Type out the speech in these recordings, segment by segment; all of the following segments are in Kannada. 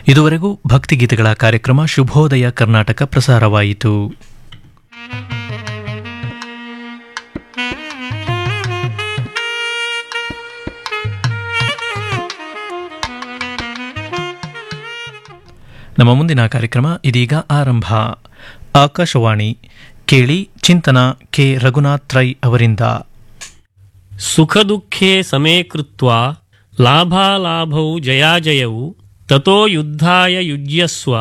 ಇದುವರೆಗೂ ಭಕ್ತಿಗೀತೆಗಳ ಕಾರ್ಯಕ್ರಮ ಶುಭೋದಯ ಕರ್ನಾಟಕ ಪ್ರಸಾರವಾಯಿತು ನಮ್ಮ ಮುಂದಿನ ಕಾರ್ಯಕ್ರಮ ಇದೀಗ ಆರಂಭ ಆಕಾಶವಾಣಿ ಕೇಳಿ ಚಿಂತನ ಕೆ ರಘುನಾಥ್ ರೈ ಅವರಿಂದ ಸುಖ ದುಃಖೇ ಸಮೇ ಕೃತ್ವಾ ಲಾಭಾಲಾಭೌ ಜಯಾಜಯೌ ತಥೋ ಯುದ್ಧಾಯ ಯುಜ್ಯಸ್ವ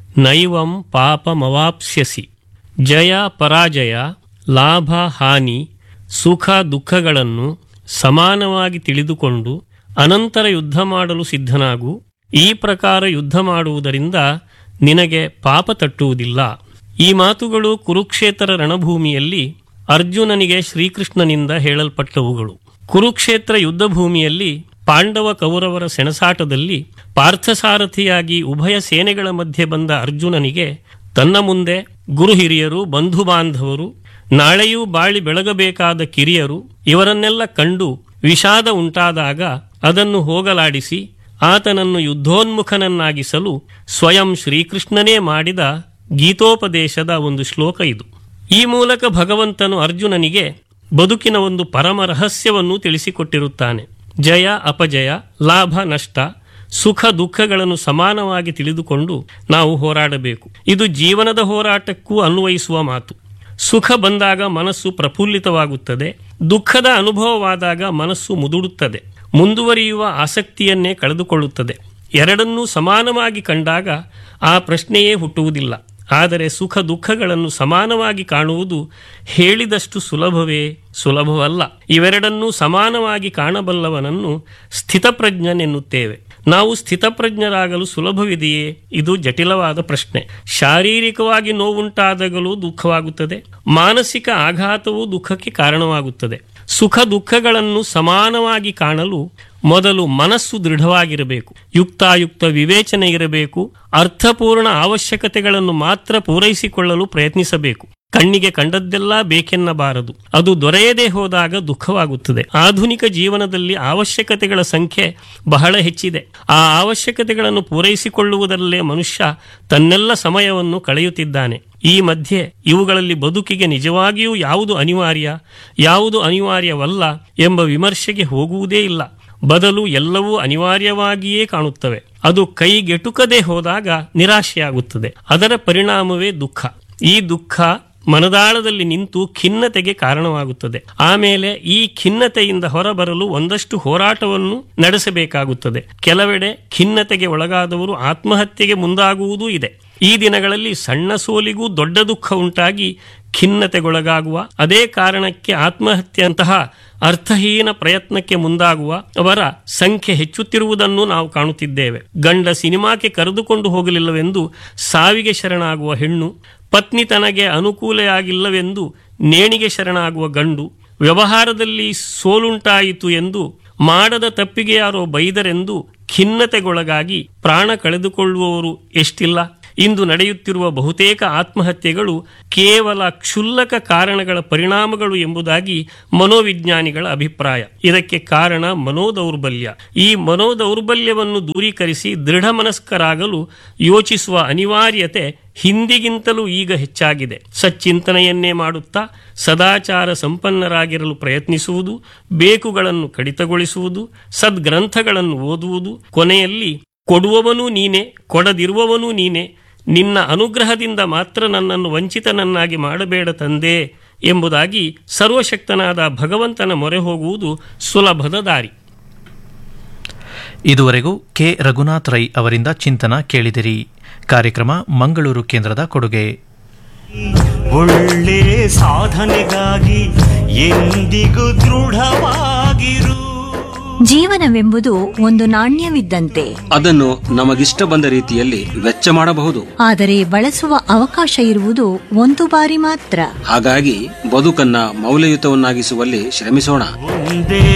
ನೈವಂ ಪಾಪಮವಾಪ್ಸ್ಯಸಿ ಜಯ ಪರಾಜಯ ಲಾಭ ಹಾನಿ ಸುಖ ದುಃಖಗಳನ್ನು ಸಮಾನವಾಗಿ ತಿಳಿದುಕೊಂಡು ಅನಂತರ ಯುದ್ಧ ಮಾಡಲು ಸಿದ್ಧನಾಗು ಈ ಪ್ರಕಾರ ಯುದ್ಧ ಮಾಡುವುದರಿಂದ ನಿನಗೆ ಪಾಪ ತಟ್ಟುವುದಿಲ್ಲ ಈ ಮಾತುಗಳು ಕುರುಕ್ಷೇತ್ರ ರಣಭೂಮಿಯಲ್ಲಿ ಅರ್ಜುನನಿಗೆ ಶ್ರೀಕೃಷ್ಣನಿಂದ ಹೇಳಲ್ಪಟ್ಟವುಗಳು ಕುರುಕ್ಷೇತ್ರ ಯುದ್ಧ ಭೂಮಿಯಲ್ಲಿ ಪಾಂಡವ ಕೌರವರ ಸೆಣಸಾಟದಲ್ಲಿ ಪಾರ್ಥಸಾರಥಿಯಾಗಿ ಉಭಯ ಸೇನೆಗಳ ಮಧ್ಯೆ ಬಂದ ಅರ್ಜುನನಿಗೆ ತನ್ನ ಮುಂದೆ ಗುರು ಹಿರಿಯರು ಬಂಧು ಬಾಂಧವರು ನಾಳೆಯೂ ಬಾಳಿ ಬೆಳಗಬೇಕಾದ ಕಿರಿಯರು ಇವರನ್ನೆಲ್ಲ ಕಂಡು ವಿಷಾದ ಉಂಟಾದಾಗ ಅದನ್ನು ಹೋಗಲಾಡಿಸಿ ಆತನನ್ನು ಯುದ್ಧೋನ್ಮುಖನನ್ನಾಗಿಸಲು ಸ್ವಯಂ ಶ್ರೀಕೃಷ್ಣನೇ ಮಾಡಿದ ಗೀತೋಪದೇಶದ ಒಂದು ಶ್ಲೋಕ ಇದು ಈ ಮೂಲಕ ಭಗವಂತನು ಅರ್ಜುನನಿಗೆ ಬದುಕಿನ ಒಂದು ಪರಮ ರಹಸ್ಯವನ್ನು ತಿಳಿಸಿಕೊಟ್ಟಿರುತ್ತಾನೆ ಜಯ ಅಪಜಯ ಲಾಭ ನಷ್ಟ ಸುಖ ದುಃಖಗಳನ್ನು ಸಮಾನವಾಗಿ ತಿಳಿದುಕೊಂಡು ನಾವು ಹೋರಾಡಬೇಕು ಇದು ಜೀವನದ ಹೋರಾಟಕ್ಕೂ ಅನ್ವಯಿಸುವ ಮಾತು ಸುಖ ಬಂದಾಗ ಮನಸ್ಸು ಪ್ರಫುಲ್ಲಿತವಾಗುತ್ತದೆ ದುಃಖದ ಅನುಭವವಾದಾಗ ಮನಸ್ಸು ಮುದುಡುತ್ತದೆ ಮುಂದುವರಿಯುವ ಆಸಕ್ತಿಯನ್ನೇ ಕಳೆದುಕೊಳ್ಳುತ್ತದೆ ಎರಡನ್ನೂ ಸಮಾನವಾಗಿ ಕಂಡಾಗ ಆ ಪ್ರಶ್ನೆಯೇ ಹುಟ್ಟುವುದಿಲ್ಲ ಆದರೆ ಸುಖ ದುಃಖಗಳನ್ನು ಸಮಾನವಾಗಿ ಕಾಣುವುದು ಹೇಳಿದಷ್ಟು ಸುಲಭವೇ ಸುಲಭವಲ್ಲ ಇವೆರಡನ್ನೂ ಸಮಾನವಾಗಿ ಕಾಣಬಲ್ಲವನನ್ನು ಸ್ಥಿತಪ್ರಜ್ಞನೆನ್ನುತ್ತೇವೆ ನಾವು ಸ್ಥಿತಪ್ರಜ್ಞರಾಗಲು ಸುಲಭವಿದೆಯೇ ಇದು ಜಟಿಲವಾದ ಪ್ರಶ್ನೆ ಶಾರೀರಿಕವಾಗಿ ನೋವುಂಟಾದಾಗಲೂ ದುಃಖವಾಗುತ್ತದೆ ಮಾನಸಿಕ ಆಘಾತವೂ ದುಃಖಕ್ಕೆ ಕಾರಣವಾಗುತ್ತದೆ ಸುಖ ದುಃಖಗಳನ್ನು ಸಮಾನವಾಗಿ ಕಾಣಲು ಮೊದಲು ಮನಸ್ಸು ದೃಢವಾಗಿರಬೇಕು ಯುಕ್ತಾಯುಕ್ತ ವಿವೇಚನೆ ಇರಬೇಕು ಅರ್ಥಪೂರ್ಣ ಅವಶ್ಯಕತೆಗಳನ್ನು ಮಾತ್ರ ಪೂರೈಸಿಕೊಳ್ಳಲು ಪ್ರಯತ್ನಿಸಬೇಕು ಕಣ್ಣಿಗೆ ಕಂಡದ್ದೆಲ್ಲ ಬೇಕೆನ್ನಬಾರದು ಅದು ದೊರೆಯದೇ ಹೋದಾಗ ದುಃಖವಾಗುತ್ತದೆ ಆಧುನಿಕ ಜೀವನದಲ್ಲಿ ಅವಶ್ಯಕತೆಗಳ ಸಂಖ್ಯೆ ಬಹಳ ಹೆಚ್ಚಿದೆ ಆ ಅವಶ್ಯಕತೆಗಳನ್ನು ಪೂರೈಸಿಕೊಳ್ಳುವುದರಲ್ಲೇ ಮನುಷ್ಯ ತನ್ನೆಲ್ಲ ಸಮಯವನ್ನು ಕಳೆಯುತ್ತಿದ್ದಾನೆ ಈ ಮಧ್ಯೆ ಇವುಗಳಲ್ಲಿ ಬದುಕಿಗೆ ನಿಜವಾಗಿಯೂ ಯಾವುದು ಅನಿವಾರ್ಯ ಯಾವುದು ಅನಿವಾರ್ಯವಲ್ಲ ಎಂಬ ವಿಮರ್ಶೆಗೆ ಹೋಗುವುದೇ ಇಲ್ಲ ಬದಲು ಎಲ್ಲವೂ ಅನಿವಾರ್ಯವಾಗಿಯೇ ಕಾಣುತ್ತವೆ ಅದು ಕೈಗೆಟುಕದೆ ಹೋದಾಗ ನಿರಾಶೆಯಾಗುತ್ತದೆ ಅದರ ಪರಿಣಾಮವೇ ದುಃಖ ಈ ದುಃಖ ಮನದಾಳದಲ್ಲಿ ನಿಂತು ಖಿನ್ನತೆಗೆ ಕಾರಣವಾಗುತ್ತದೆ ಆಮೇಲೆ ಈ ಖಿನ್ನತೆಯಿಂದ ಹೊರಬರಲು ಒಂದಷ್ಟು ಹೋರಾಟವನ್ನು ನಡೆಸಬೇಕಾಗುತ್ತದೆ ಕೆಲವೆಡೆ ಖಿನ್ನತೆಗೆ ಒಳಗಾದವರು ಆತ್ಮಹತ್ಯೆಗೆ ಮುಂದಾಗುವುದೂ ಇದೆ ಈ ದಿನಗಳಲ್ಲಿ ಸಣ್ಣ ಸೋಲಿಗೂ ದೊಡ್ಡ ದುಃಖ ಉಂಟಾಗಿ ಖಿನ್ನತೆಗೊಳಗಾಗುವ ಅದೇ ಕಾರಣಕ್ಕೆ ಆತ್ಮಹತ್ಯೆಯಂತಹ ಅರ್ಥಹೀನ ಪ್ರಯತ್ನಕ್ಕೆ ಮುಂದಾಗುವ ಅವರ ಸಂಖ್ಯೆ ಹೆಚ್ಚುತ್ತಿರುವುದನ್ನು ನಾವು ಕಾಣುತ್ತಿದ್ದೇವೆ ಗಂಡ ಸಿನಿಮಾಕ್ಕೆ ಕರೆದುಕೊಂಡು ಹೋಗಲಿಲ್ಲವೆಂದು ಸಾವಿಗೆ ಶರಣಾಗುವ ಹೆಣ್ಣು ಪತ್ನಿ ತನಗೆ ಅನುಕೂಲೆಯಾಗಿಲ್ಲವೆಂದು ನೇಣಿಗೆ ಶರಣಾಗುವ ಗಂಡು ವ್ಯವಹಾರದಲ್ಲಿ ಸೋಲುಂಟಾಯಿತು ಎಂದು ಮಾಡದ ತಪ್ಪಿಗೆ ಯಾರೋ ಬೈದರೆಂದು ಖಿನ್ನತೆಗೊಳಗಾಗಿ ಪ್ರಾಣ ಕಳೆದುಕೊಳ್ಳುವವರು ಎಷ್ಟಿಲ್ಲ ಇಂದು ನಡೆಯುತ್ತಿರುವ ಬಹುತೇಕ ಆತ್ಮಹತ್ಯೆಗಳು ಕೇವಲ ಕ್ಷುಲ್ಲಕ ಕಾರಣಗಳ ಪರಿಣಾಮಗಳು ಎಂಬುದಾಗಿ ಮನೋವಿಜ್ಞಾನಿಗಳ ಅಭಿಪ್ರಾಯ ಇದಕ್ಕೆ ಕಾರಣ ಮನೋದೌರ್ಬಲ್ಯ ಈ ಮನೋದೌರ್ಬಲ್ಯವನ್ನು ದೂರೀಕರಿಸಿ ದೃಢ ಮನಸ್ಕರಾಗಲು ಯೋಚಿಸುವ ಅನಿವಾರ್ಯತೆ ಹಿಂದಿಗಿಂತಲೂ ಈಗ ಹೆಚ್ಚಾಗಿದೆ ಸಚ್ಚಿಂತನೆಯನ್ನೇ ಮಾಡುತ್ತಾ ಸದಾಚಾರ ಸಂಪನ್ನರಾಗಿರಲು ಪ್ರಯತ್ನಿಸುವುದು ಬೇಕುಗಳನ್ನು ಕಡಿತಗೊಳಿಸುವುದು ಸದ್ಗ್ರಂಥಗಳನ್ನು ಓದುವುದು ಕೊನೆಯಲ್ಲಿ ಕೊಡುವವನೂ ನೀನೆ ಕೊಡದಿರುವವನೂ ನೀನೆ ನಿನ್ನ ಅನುಗ್ರಹದಿಂದ ಮಾತ್ರ ನನ್ನನ್ನು ವಂಚಿತನನ್ನಾಗಿ ಮಾಡಬೇಡ ತಂದೆ ಎಂಬುದಾಗಿ ಸರ್ವಶಕ್ತನಾದ ಭಗವಂತನ ಮೊರೆ ಹೋಗುವುದು ಸುಲಭದ ದಾರಿ ಇದುವರೆಗೂ ಕೆ ರಘುನಾಥ್ ರೈ ಅವರಿಂದ ಚಿಂತನ ಕೇಳಿದಿರಿ ಕಾರ್ಯಕ್ರಮ ಮಂಗಳೂರು ಕೇಂದ್ರದ ಕೊಡುಗೆ ಒಳ್ಳೆ ಸಾಧನೆಗಾಗಿ ಎಂದಿಗೂ ದೃಢವಾಗಿರು ಜೀವನವೆಂಬುದು ಒಂದು ನಾಣ್ಯವಿದ್ದಂತೆ ಅದನ್ನು ನಮಗಿಷ್ಟ ಬಂದ ರೀತಿಯಲ್ಲಿ ವೆಚ್ಚ ಮಾಡಬಹುದು ಆದರೆ ಬಳಸುವ ಅವಕಾಶ ಇರುವುದು ಒಂದು ಬಾರಿ ಮಾತ್ರ ಹಾಗಾಗಿ ಬದುಕನ್ನ ಮೌಲ್ಯಯುತವನ್ನಾಗಿಸುವಲ್ಲಿ ಶ್ರಮಿಸೋಣ ಒಂದೇ